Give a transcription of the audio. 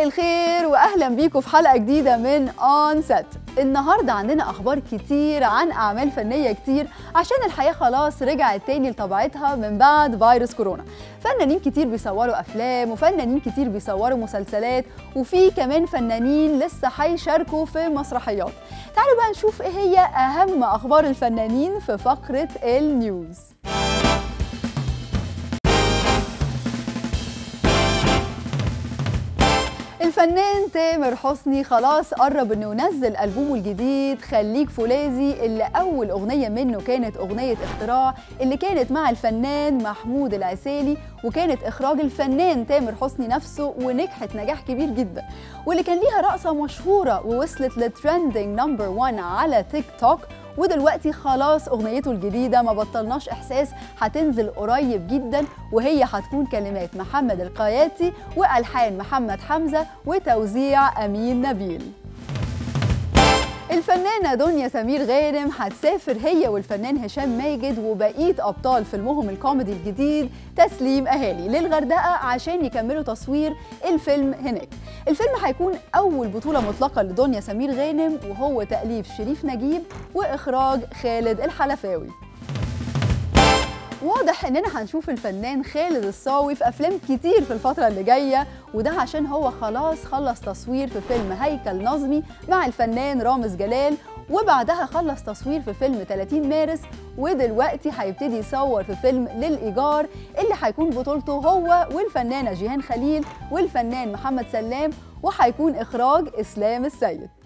مساء الخير واهلا بيكم في حلقه جديده من اون سيت النهارده عندنا اخبار كتير عن اعمال فنيه كتير عشان الحياه خلاص رجعت تاني لطبيعتها من بعد فيروس كورونا فنانين كتير بيصوروا افلام وفنانين كتير بيصوروا مسلسلات وفي كمان فنانين لسه هيشاركوا في مسرحيات تعالوا بقى نشوف ايه هي اهم اخبار الفنانين في فقره النيوز الفنان تامر حسني خلاص قرب انه ينزل البومه الجديد خليك فولاذي اللي اول اغنيه منه كانت اغنيه اختراع اللي كانت مع الفنان محمود العسالي وكانت اخراج الفنان تامر حسني نفسه ونجحت نجاح كبير جدا واللي كان ليها رقصه مشهوره ووصلت لترندنج نمبر 1 على تيك توك ودلوقتي خلاص اغنيته الجديده ما بطلناش احساس هتنزل قريب جدا وهي هتكون كلمات محمد القياتي والحان محمد حمزه وتوزيع امين نبيل الفنانة دنيا سمير غانم هتسافر هي والفنان هشام ماجد وبقية أبطال فيلمهم الكوميدي الجديد تسليم أهالي للغردقة عشان يكملوا تصوير الفيلم هناك الفيلم هيكون أول بطولة مطلقة لدنيا سمير غانم وهو تأليف شريف نجيب وإخراج خالد الحلفاوي واضح اننا هنشوف الفنان خالد الصاوي في افلام كتير في الفتره اللي جايه وده عشان هو خلاص خلص تصوير في فيلم هيكل نظمي مع الفنان رامز جلال وبعدها خلص تصوير في فيلم 30 مارس ودلوقتي هيبتدي يصور في فيلم للإيجار اللي هيكون بطولته هو والفنانة جيهان خليل والفنان محمد سلام وهيكون إخراج إسلام السيد